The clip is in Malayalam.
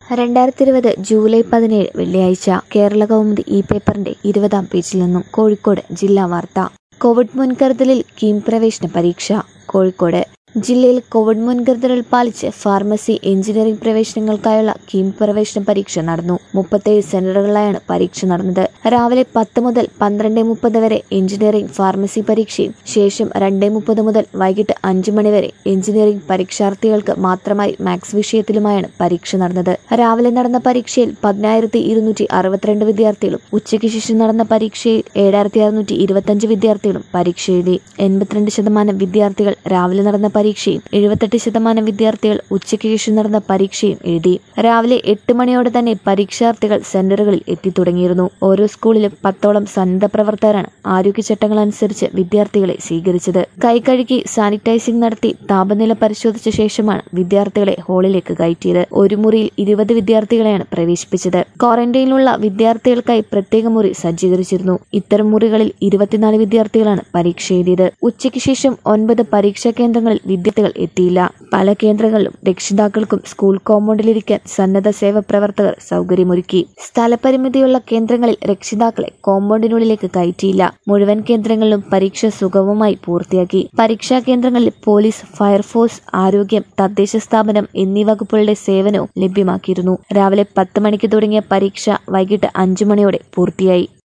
രണ്ടായിരത്തി ഇരുപത് ജൂലൈ പതിനേഴ് വെള്ളിയാഴ്ച കേരള കൗമുദി ഈ പേപ്പറിന്റെ ഇരുപതാം പേജിൽ നിന്നും കോഴിക്കോട് ജില്ലാ വാർത്ത കോവിഡ് മുൻകരുതലിൽ കീം പ്രവേശന പരീക്ഷ കോഴിക്കോട് ജില്ലയിൽ കോവിഡ് മുൻകരുതലുകൾ പാലിച്ച് ഫാർമസി എഞ്ചിനീയറിംഗ് പ്രവേശനങ്ങൾക്കായുള്ള കീം പ്രവേശന പരീക്ഷ നടന്നു മുപ്പത്തേഴ് സെന്ററുകളിലായാണ് പരീക്ഷ നടന്നത് രാവിലെ പത്ത് മുതൽ പന്ത്രണ്ട് മുപ്പത് വരെ എഞ്ചിനീയറിംഗ് ഫാർമസി പരീക്ഷയും ശേഷം രണ്ട് മുപ്പത് മുതൽ വൈകിട്ട് അഞ്ച് മണിവരെ എഞ്ചിനീയറിംഗ് പരീക്ഷാർത്ഥികൾക്ക് മാത്രമായി മാത്സ് വിഷയത്തിലുമായാണ് പരീക്ഷ നടന്നത് രാവിലെ നടന്ന പരീക്ഷയിൽ പതിനായിരത്തി ഇരുന്നൂറ്റി അറുപത്തിരണ്ട് വിദ്യാർത്ഥികളും ഉച്ചയ്ക്ക് ശേഷം നടന്ന പരീക്ഷയിൽ ഏഴായിരത്തി അറുന്നൂറ്റി ഇരുപത്തഞ്ച് വിദ്യാർത്ഥികളും പരീക്ഷ എഴുതി എൺപത്തിരണ്ട് ശതമാനം വിദ്യാർത്ഥികൾ രാവിലെ നടന്ന പരീക്ഷയും എഴുപത്തെട്ട് ശതമാനം വിദ്യാർത്ഥികൾ ഉച്ചയ്ക്ക് ശേഷം നടന്ന പരീക്ഷയും എഴുതി രാവിലെ എട്ട് മണിയോടെ തന്നെ പരീക്ഷാർത്ഥികൾ സെന്ററുകളിൽ എത്തിത്തുടങ്ങിയിരുന്നു ഓരോ സ്കൂളിലും പത്തോളം സന്നദ്ധ പ്രവർത്തകരാണ് ആരോഗ്യചട്ടങ്ങൾ അനുസരിച്ച് വിദ്യാർത്ഥികളെ സ്വീകരിച്ചത് കൈകഴുകി സാനിറ്റൈസിംഗ് നടത്തി താപനില പരിശോധിച്ച ശേഷമാണ് വിദ്യാർത്ഥികളെ ഹാളിലേക്ക് കയറ്റിയത് ഒരു മുറിയിൽ ഇരുപത് വിദ്യാർത്ഥികളെയാണ് പ്രവേശിപ്പിച്ചത് ക്വാറന്റൈനിലുള്ള വിദ്യാർത്ഥികൾക്കായി പ്രത്യേക മുറി സജ്ജീകരിച്ചിരുന്നു ഇത്തരം മുറികളിൽ ഇരുപത്തിനാല് വിദ്യാർത്ഥികളാണ് പരീക്ഷ എഴുതിയത് ഉച്ചയ്ക്ക് ശേഷം ഒൻപത് പരീക്ഷാ കേന്ദ്രങ്ങളിൽ വിദ്യാർത്ഥികൾ എത്തിയില്ല പല കേന്ദ്രങ്ങളിലും രക്ഷിതാക്കൾക്കും സ്കൂൾ കോമ്പൗണ്ടിലിരിക്കാൻ സന്നദ്ധ സേവ പ്രവർത്തകർ സൗകര്യമൊരുക്കി സ്ഥലപരിമിതിയുള്ള കേന്ദ്രങ്ങളിൽ രക്ഷിതാക്കളെ കോമ്പൗണ്ടിനുള്ളിലേക്ക് കയറ്റിയില്ല മുഴുവൻ കേന്ദ്രങ്ങളിലും പരീക്ഷ സുഗമമായി പൂർത്തിയാക്കി പരീക്ഷാ കേന്ദ്രങ്ങളിൽ പോലീസ് ഫയർഫോഴ്സ് ആരോഗ്യം തദ്ദേശ സ്ഥാപനം എന്നീ വകുപ്പുകളുടെ സേവനവും ലഭ്യമാക്കിയിരുന്നു രാവിലെ പത്ത് മണിക്ക് തുടങ്ങിയ പരീക്ഷ വൈകിട്ട് അഞ്ചു മണിയോടെ പൂർത്തിയായി